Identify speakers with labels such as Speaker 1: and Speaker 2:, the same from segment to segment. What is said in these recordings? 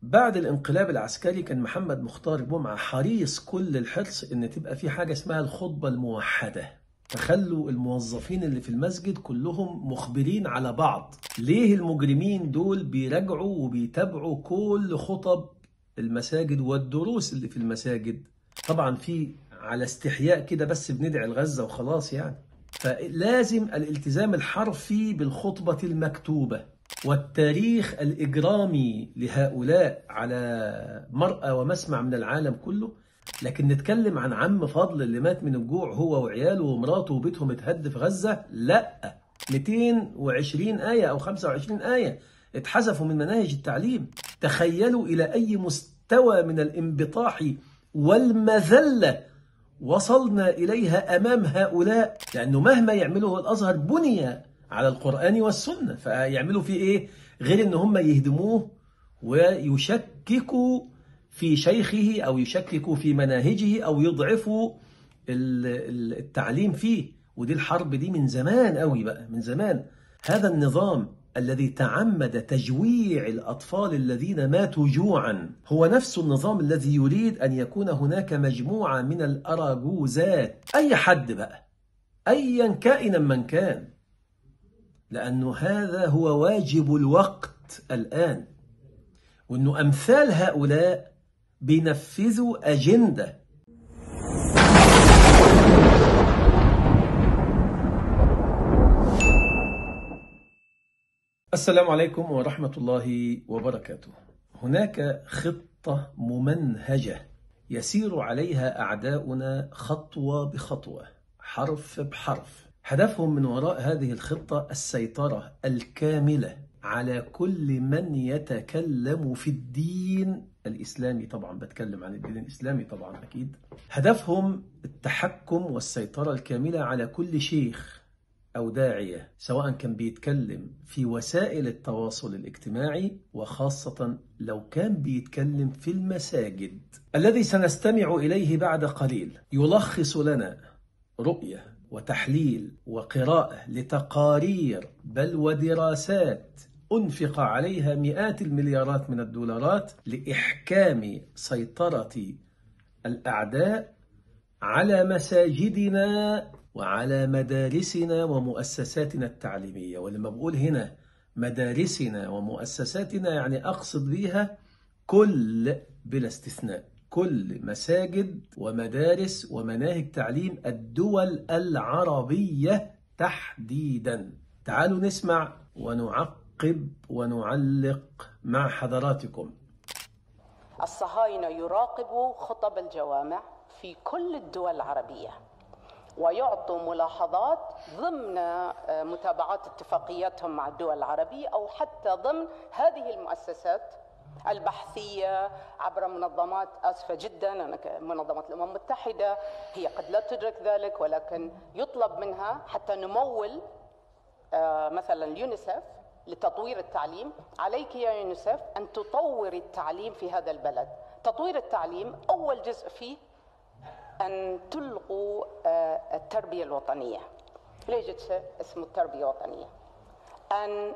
Speaker 1: بعد الانقلاب العسكري كان محمد مختار جمعة حريص كل الحرص ان تبقى في حاجة اسمها الخطبة الموحدة فخلوا الموظفين اللي في المسجد كلهم مخبرين على بعض ليه المجرمين دول بيراجعوا وبيتابعوا كل خطب المساجد والدروس اللي في المساجد طبعا في على استحياء كده بس بندعي لغزة وخلاص يعني فلازم الالتزام الحرفي بالخطبة المكتوبة والتاريخ الإجرامي لهؤلاء على مرأى ومسمع من العالم كله لكن نتكلم عن عم فضل اللي مات من الجوع هو وعياله ومراته وبيتهم اتهد في غزة لا 220 آية أو 25 آية اتحذفوا من مناهج التعليم تخيلوا إلى أي مستوى من الانبطاح والمذلة وصلنا إليها أمام هؤلاء لأنه مهما يعمله الأزهر بني على القرآن والسنة فيعملوا فيه إيه غير إن هم يهدموه ويشككوا في شيخه أو يشككوا في مناهجه أو يضعفوا التعليم فيه ودي الحرب دي من زمان قوي بقى من زمان هذا النظام الذي تعمد تجويع الأطفال الذين ماتوا جوعا هو نفس النظام الذي يريد أن يكون هناك مجموعة من الأراجوزات أي حد بقى أيا كائنا من كان لأنه هذا هو واجب الوقت الآن وأنه أمثال هؤلاء بينفذوا أجندة السلام عليكم ورحمة الله وبركاته هناك خطة ممنهجة يسير عليها أعداؤنا خطوة بخطوة حرف بحرف هدفهم من وراء هذه الخطة السيطرة الكاملة على كل من يتكلم في الدين الإسلامي طبعا بتكلم عن الدين الإسلامي طبعا أكيد هدفهم التحكم والسيطرة الكاملة على كل شيخ أو داعية سواء كان بيتكلم في وسائل التواصل الاجتماعي وخاصة لو كان بيتكلم في المساجد الذي سنستمع إليه بعد قليل يلخص لنا رؤية وتحليل وقراءة لتقارير بل ودراسات أنفق عليها مئات المليارات من الدولارات لإحكام سيطرة الأعداء على مساجدنا وعلى مدارسنا ومؤسساتنا التعليمية ولما بقول هنا مدارسنا ومؤسساتنا يعني أقصد بها كل بلا استثناء كل مساجد ومدارس ومناهج تعليم الدول العربية تحديدا تعالوا نسمع ونعقب ونعلق مع حضراتكم
Speaker 2: الصهاينة يراقبوا خطب الجوامع في كل الدول العربية ويعطوا ملاحظات ضمن متابعات اتفاقياتهم مع الدول العربية أو حتى ضمن هذه المؤسسات البحثية عبر منظمات آسفة جدا أنا منظمة الأمم المتحدة هي قد لا تدرك ذلك ولكن يطلب منها حتى نمول مثلا اليونيسف لتطوير التعليم عليك يا يونيسف أن تطور التعليم في هذا البلد تطوير التعليم أول جزء فيه أن تلغوا التربية الوطنية لا يوجد شيء اسمه التربية الوطنية أن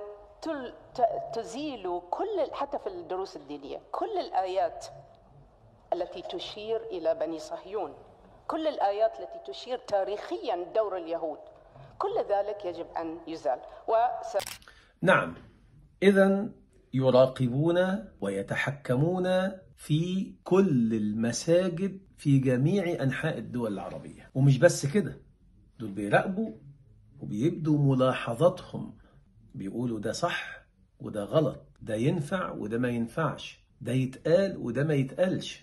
Speaker 2: تزيلوا كل حتى في الدروس الدينية كل الآيات التي تشير إلى بني صهيون كل الآيات التي تشير تاريخيا دور اليهود كل ذلك يجب أن يزال وس...
Speaker 1: نعم إذا يراقبون ويتحكمون في كل المساجد في جميع أنحاء الدول العربية ومش بس كده دول بيراقبوا وبيبدوا ملاحظاتهم بيقولوا ده صح وده غلط ده ينفع وده ما ينفعش ده يتقال وده ما يتقالش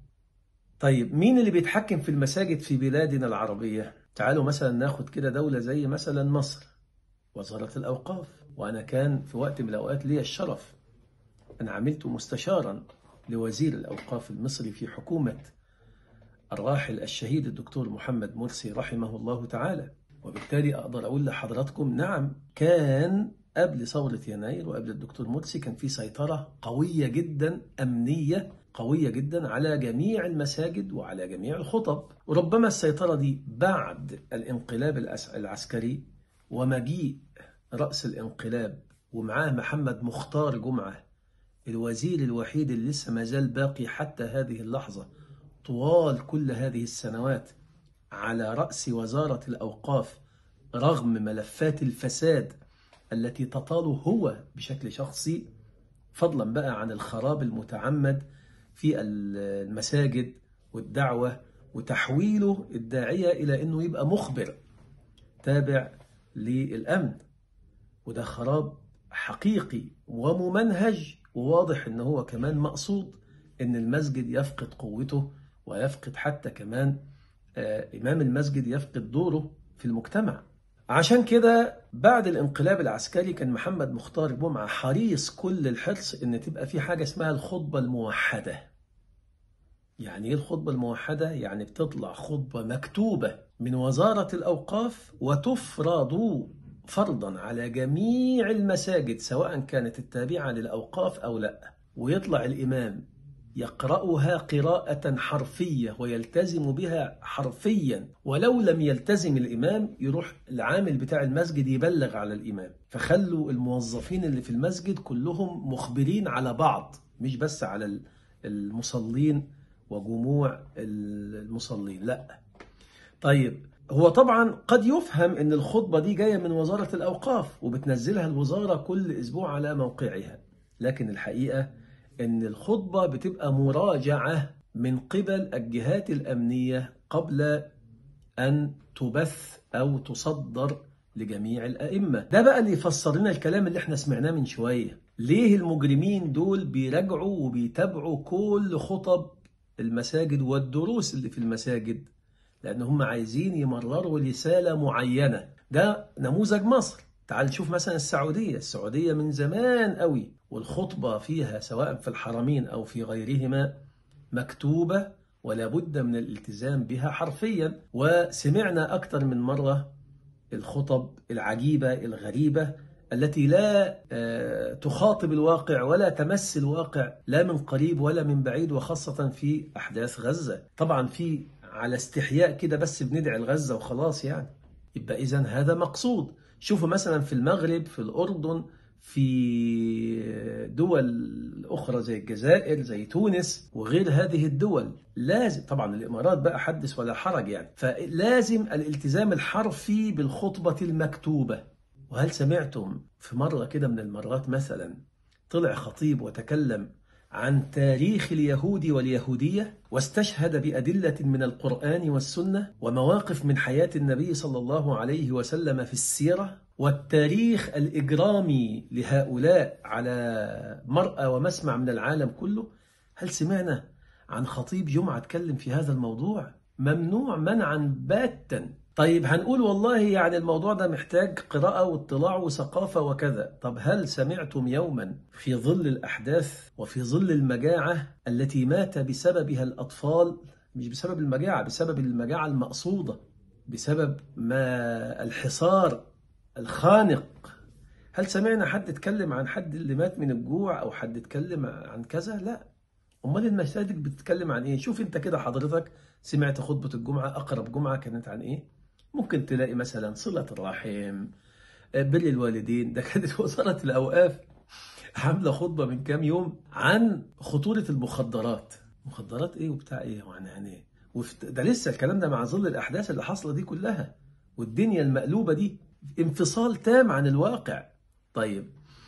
Speaker 1: طيب مين اللي بيتحكم في المساجد في بلادنا العربية تعالوا مثلا ناخد كده دولة زي مثلا مصر وزارة الأوقاف وأنا كان في وقت من الأوقات لي الشرف أنا عملت مستشارا لوزير الأوقاف المصري في حكومة الراحل الشهيد الدكتور محمد مرسي رحمه الله تعالى وبالتالي أقدر أقول لحضراتكم نعم كان قبل ثورة يناير وقبل الدكتور مرسي كان في سيطرة قوية جدا أمنية قوية جدا على جميع المساجد وعلى جميع الخطب وربما السيطرة دي بعد الانقلاب العسكري ومجيء رأس الانقلاب ومعاه محمد مختار جمعة الوزير الوحيد اللي لسه ما زال باقي حتى هذه اللحظة طوال كل هذه السنوات على رأس وزارة الأوقاف رغم ملفات الفساد التي تطال هو بشكل شخصي فضلا بقى عن الخراب المتعمد في المساجد والدعوة وتحويله الداعية إلى أنه يبقى مخبر تابع للأمن وده خراب حقيقي وممنهج وواضح أنه هو كمان مقصود أن المسجد يفقد قوته ويفقد حتى كمان آه، إمام المسجد يفقد دوره في المجتمع عشان كده بعد الانقلاب العسكري كان محمد مختار جمعة حريص كل الحرص ان تبقى في حاجة اسمها الخطبة الموحدة يعني ايه الخطبة الموحدة؟ يعني بتطلع خطبة مكتوبة من وزارة الأوقاف وتفرض فرضا على جميع المساجد سواء كانت التابعة للأوقاف أو لا ويطلع الإمام يقرأها قراءة حرفية ويلتزم بها حرفيا ولو لم يلتزم الإمام يروح العامل بتاع المسجد يبلغ على الإمام فخلوا الموظفين اللي في المسجد كلهم مخبرين على بعض مش بس على المصلين وجموع المصلين لا طيب هو طبعا قد يفهم ان الخطبة دي جاية من وزارة الأوقاف وبتنزلها الوزارة كل أسبوع على موقعها لكن الحقيقة ان الخطبة بتبقى مراجعة من قبل الجهات الأمنية قبل أن تبث أو تصدر لجميع الأئمة ده بقى اللي يفسر لنا الكلام اللي احنا سمعناه من شوية ليه المجرمين دول بيراجعوا وبيتابعوا كل خطب المساجد والدروس اللي في المساجد لأن هم عايزين يمرروا رسالة معينة ده نموذج مصر تعال نشوف مثلا السعودية السعودية من زمان قوي والخطبة فيها سواء في الحرمين أو في غيرهما مكتوبة ولا بد من الالتزام بها حرفيا وسمعنا أكثر من مرة الخطب العجيبة الغريبة التي لا تخاطب الواقع ولا تمس الواقع لا من قريب ولا من بعيد وخاصة في أحداث غزة طبعا في على استحياء كده بس بندعي لغزة وخلاص يعني يبقى إذا هذا مقصود شوفوا مثلا في المغرب في الأردن في دول أخرى زي الجزائر زي تونس وغير هذه الدول لازم طبعا الإمارات بقى حدث ولا حرج يعني فلازم الالتزام الحرفي بالخطبة المكتوبة وهل سمعتم في مرة كده من المرات مثلا طلع خطيب وتكلم عن تاريخ اليهود واليهودية واستشهد بأدلة من القرآن والسنة ومواقف من حياة النبي صلى الله عليه وسلم في السيرة والتاريخ الإجرامي لهؤلاء على مرأى ومسمع من العالم كله هل سمعنا عن خطيب جمعة اتكلم في هذا الموضوع ممنوع منعا باتا طيب هنقول والله يعني الموضوع ده محتاج قراءة واطلاع وثقافة وكذا طب هل سمعتم يوما في ظل الأحداث وفي ظل المجاعة التي مات بسببها الأطفال مش بسبب المجاعة بسبب المجاعة المقصودة بسبب ما الحصار الخانق هل سمعنا حد اتكلم عن حد اللي مات من الجوع أو حد اتكلم عن كذا لا امال المساجد بتتكلم عن ايه شوف انت كده حضرتك سمعت خطبة الجمعة اقرب جمعة كانت عن ايه ممكن تلاقي مثلا صلة الرحم بر الوالدين ده كانت وزارة الأوقاف عاملة خطبة من كام يوم عن خطورة المخدرات مخدرات ايه وبتاع ايه وعن يعني ده لسه الكلام ده مع ظل الأحداث اللي حاصلة دي كلها والدنيا المقلوبة دي انفصال تام عن الواقع طيب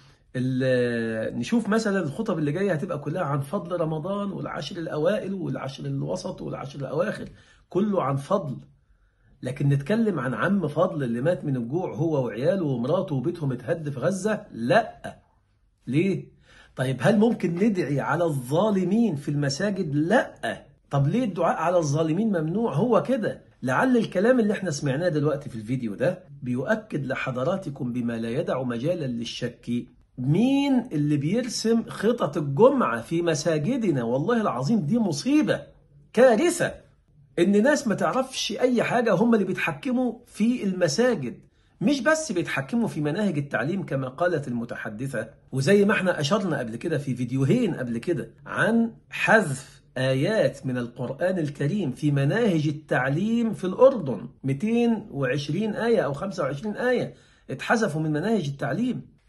Speaker 1: نشوف مثلا الخطب اللي جايه هتبقى كلها عن فضل رمضان والعشر الاوائل والعشر الوسط والعشر الاواخر كله عن فضل لكن نتكلم عن عم فضل اللي مات من الجوع هو وعياله ومراته وبيتهم اتهد في غزه لا ليه طيب هل ممكن ندعي على الظالمين في المساجد لا طب ليه الدعاء على الظالمين ممنوع هو كده لعل الكلام اللي احنا سمعناه دلوقتي في الفيديو ده بيؤكد لحضراتكم بما لا يدع مجالا للشك مين اللي بيرسم خطط الجمعة في مساجدنا والله العظيم دي مصيبة كارثة ان ناس ما تعرفش اي حاجة هم اللي بيتحكموا في المساجد مش بس بيتحكموا في مناهج التعليم كما قالت المتحدثة وزي ما احنا اشرنا قبل كده في فيديوهين قبل كده عن حذف آيات من القرآن الكريم في مناهج التعليم في الأردن 220 آية أو 25 آية اتحذفوا من مناهج التعليم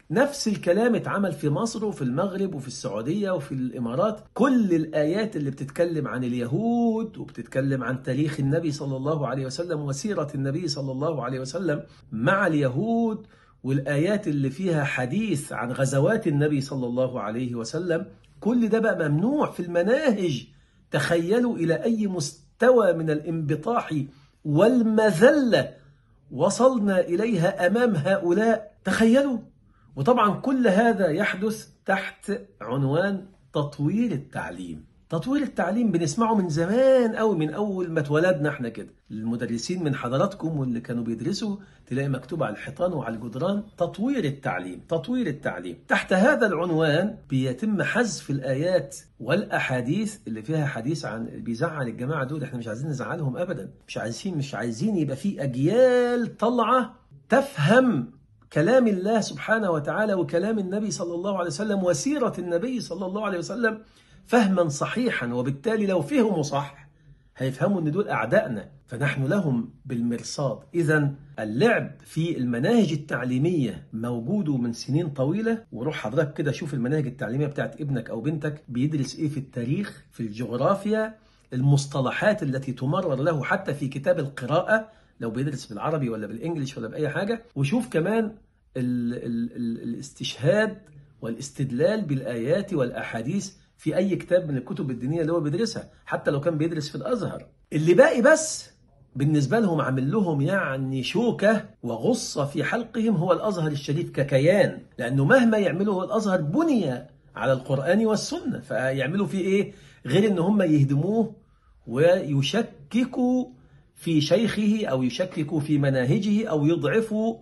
Speaker 1: نفس الكلام اتعمل في مصر وفي المغرب وفي السعودية وفي الإمارات كل الآيات اللي بتتكلم عن اليهود وبتتكلم عن تاريخ النبي صلى الله عليه وسلم وسيرة النبي صلى الله عليه وسلم مع اليهود والآيات اللي فيها حديث عن غزوات النبي صلى الله عليه وسلم كل ده بقى ممنوع في المناهج تخيلوا إلى أي مستوى من الانبطاح والمذلة وصلنا إليها أمام هؤلاء تخيلوا وطبعا كل هذا يحدث تحت عنوان تطوير التعليم تطوير التعليم بنسمعه من زمان قوي من اول ما اتولدنا احنا كده المدرسين من حضراتكم واللي كانوا بيدرسوا تلاقي مكتوب على الحيطان وعلى الجدران تطوير التعليم تطوير التعليم تحت هذا العنوان بيتم حذف الايات والاحاديث اللي فيها حديث عن بيزعل الجماعه دول احنا مش عايزين نزعلهم ابدا مش عايزين مش عايزين يبقى في اجيال طالعه تفهم كلام الله سبحانه وتعالى وكلام النبي صلى الله عليه وسلم وسيره النبي صلى الله عليه وسلم فهما صحيحا وبالتالي لو فهموا صح هيفهموا ان دول اعدائنا فنحن لهم بالمرصاد اذا اللعب في المناهج التعليميه موجود من سنين طويله وروح حضرتك كده شوف المناهج التعليميه بتاعت ابنك او بنتك بيدرس ايه في التاريخ في الجغرافيا المصطلحات التي تمرر له حتى في كتاب القراءه لو بيدرس بالعربي ولا بالانجليش ولا باي حاجه وشوف كمان ال ال ال الاستشهاد والاستدلال بالايات والاحاديث في اي كتاب من الكتب الدينيه اللي هو بيدرسها حتى لو كان بيدرس في الازهر اللي باقي بس بالنسبة لهم عامل لهم يعني شوكة وغصة في حلقهم هو الأزهر الشريف ككيان لأنه مهما يعملوا هو الأزهر بني على القرآن والسنة فيعملوا فيه إيه غير إن هم يهدموه ويشككوا في شيخه أو يشككوا في مناهجه أو يضعفوا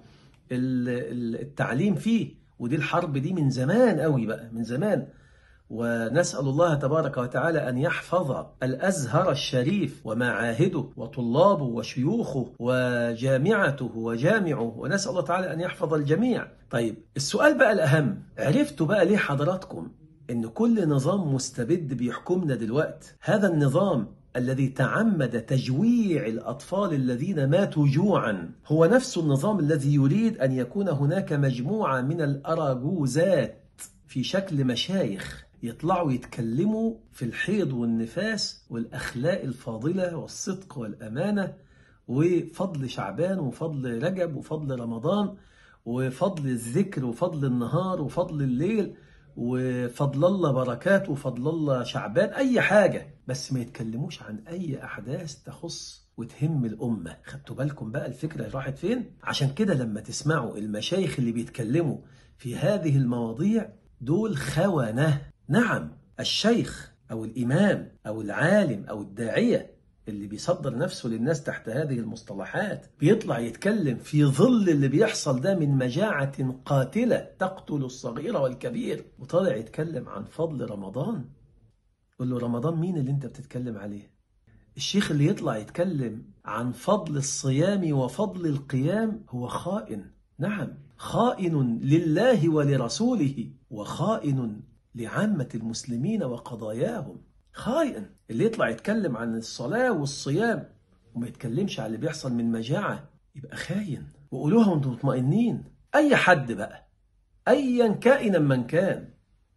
Speaker 1: التعليم فيه ودي الحرب دي من زمان قوي بقى من زمان ونسأل الله تبارك وتعالى أن يحفظ الأزهر الشريف ومعاهده وطلابه وشيوخه وجامعته وجامعه ونسأل الله تعالى أن يحفظ الجميع طيب السؤال بقى الأهم عرفتوا بقى ليه حضراتكم إن كل نظام مستبد بيحكمنا دلوقت هذا النظام الذي تعمد تجويع الأطفال الذين ماتوا جوعا هو نفس النظام الذي يريد أن يكون هناك مجموعة من الأراجوزات في شكل مشايخ يطلعوا يتكلموا في الحيض والنفاس والأخلاق الفاضلة والصدق والأمانة وفضل شعبان وفضل رجب وفضل رمضان وفضل الذكر وفضل النهار وفضل الليل وفضل الله بركات وفضل الله شعبان أي حاجة بس ما يتكلموش عن أي أحداث تخص وتهم الأمة خدتوا بالكم بقى الفكرة راحت فين؟ عشان كده لما تسمعوا المشايخ اللي بيتكلموا في هذه المواضيع دول خونة نعم الشيخ أو الإمام أو العالم أو الداعية اللي بيصدر نفسه للناس تحت هذه المصطلحات بيطلع يتكلم في ظل اللي بيحصل ده من مجاعة قاتلة تقتل الصغير والكبير وطالع يتكلم عن فضل رمضان قل له رمضان مين اللي انت بتتكلم عليه الشيخ اللي يطلع يتكلم عن فضل الصيام وفضل القيام هو خائن نعم خائن لله ولرسوله وخائن لعامة المسلمين وقضاياهم خائن اللي يطلع يتكلم عن الصلاة والصيام وما يتكلمش عن اللي بيحصل من مجاعة يبقى خاين وقولوها وانتم مطمئنين أي حد بقى أيا كائنا من كان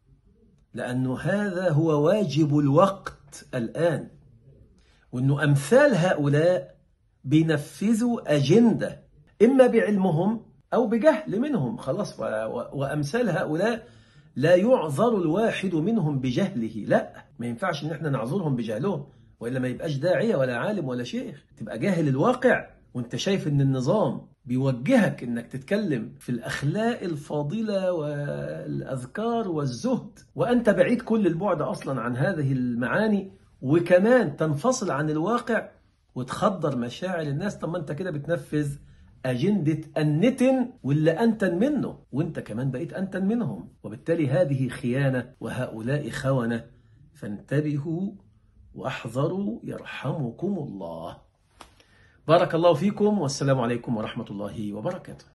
Speaker 1: لأنه هذا هو واجب الوقت الآن وأنه أمثال هؤلاء بينفذوا أجندة إما بعلمهم أو بجهل منهم خلاص وأمثال هؤلاء لا يعذر الواحد منهم بجهله لا ما ينفعش ان احنا نعذرهم بجهلهم والا ما يبقاش داعيه ولا عالم ولا شيخ تبقى جاهل الواقع وانت شايف ان النظام بيوجهك انك تتكلم في الاخلاق الفاضله والاذكار والزهد وانت بعيد كل البعد اصلا عن هذه المعاني وكمان تنفصل عن الواقع وتخدر مشاعر الناس طب ما انت كده بتنفذ أجندة النتن واللي أنتن منه وانت كمان بقيت أنتن منهم وبالتالي هذه خيانة وهؤلاء خونة فانتبهوا واحذروا يرحمكم الله بارك الله فيكم والسلام عليكم ورحمة الله وبركاته